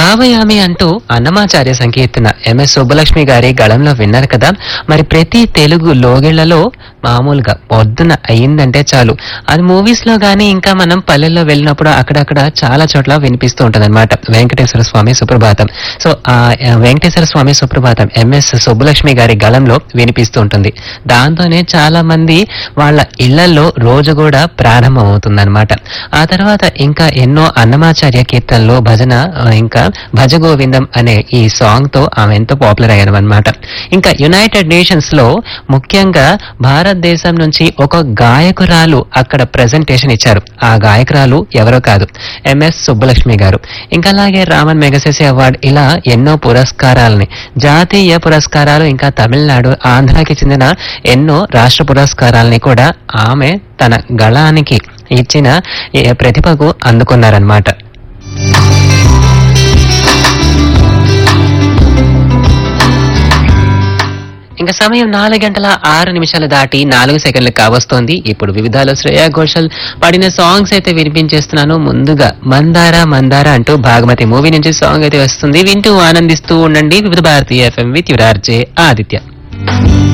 భావయామి అంటూ అన్నమాచార్య సంకీర్తన ఎంఎస్ సుబ్బలక్ష్మి గారి గళంలో విన్నారు కదా మరి ప్రతి తెలుగు లోగిళ్లలో మామూలుగా పొద్దున అయ్యిందంటే చాలు అది మూవీస్ లో గానీ ఇంకా మనం పల్లెల్లో వెళ్ళినప్పుడు అక్కడక్కడ చాలా చోట్ల వినిపిస్తూ ఉంటది అనమాట వెంకటేశ్వర స్వామి సుప్రభాతం సో ఆ ఆ, వెంకటేశ్వర స్వామి సుప్రభాతం ఎంఎస్ సుబ్బలక్ష్మి గారి గళంలో వినిపిస్తూ ఉంటుంది దాంతోనే చాలా మంది వాళ్ళ ఇళ్లలో రోజు కూడా ప్రారంభం అవుతుందన్నమాట ఆ తర్వాత ఇంకా ఎన్నో అన్నమాచార్య కీర్తనలు భజన ఆ, ఇంకా భజ గోవిందం అనే ఈ సాంగ్ తో ఆమె ఎంతో పాపులర్ అయ్యారు అనమాట ఇంకా యునైటెడ్ నేషన్స్ లో ముఖ్యంగా భారతదేశం నుంచి ఒక గాయకురాలు అక్కడ ప్రెజెంటేషన్ ఇచ్చారు ఆ గాయకురాలు ఎవరో కాదు ఎంఎస్ సుబ్బలక్ష్మి గారు ఇంకా అలాగే రామన్ మెగసెసి అవార్డ్ ఇలా ఎన్నో పురస్కారాలని జాతీయ పురస్కారాలు ఇంకా తమిళనాడు ఆంధ్రాకి చెందిన ఎన్నో రాష్ట్ర పురస్కారాలని కూడా ఆమె తన గళానికి ఇచ్చిన ఈ ప్రతిభకు అందుకున్నారనమాట ఇంకా సమయం నాలుగు గంటల ఆరు నిమిషాలు దాటి నాలుగు సెకండ్లు కావస్తోంది ఇప్పుడు వివిధాలు శ్రేయా ఘోషల్ పాడిన సాంగ్స్ అయితే వినిపించేస్తున్నాను ముందుగా మందార మందార అంటూ భాగమతి మూవీ నుంచి సాంగ్ అయితే వస్తుంది వింటూ ఆనందిస్తూ ఉండండి వివిధ భారతీయ ఎఫ్ఎం విత్ యువరార్జే ఆదిత్య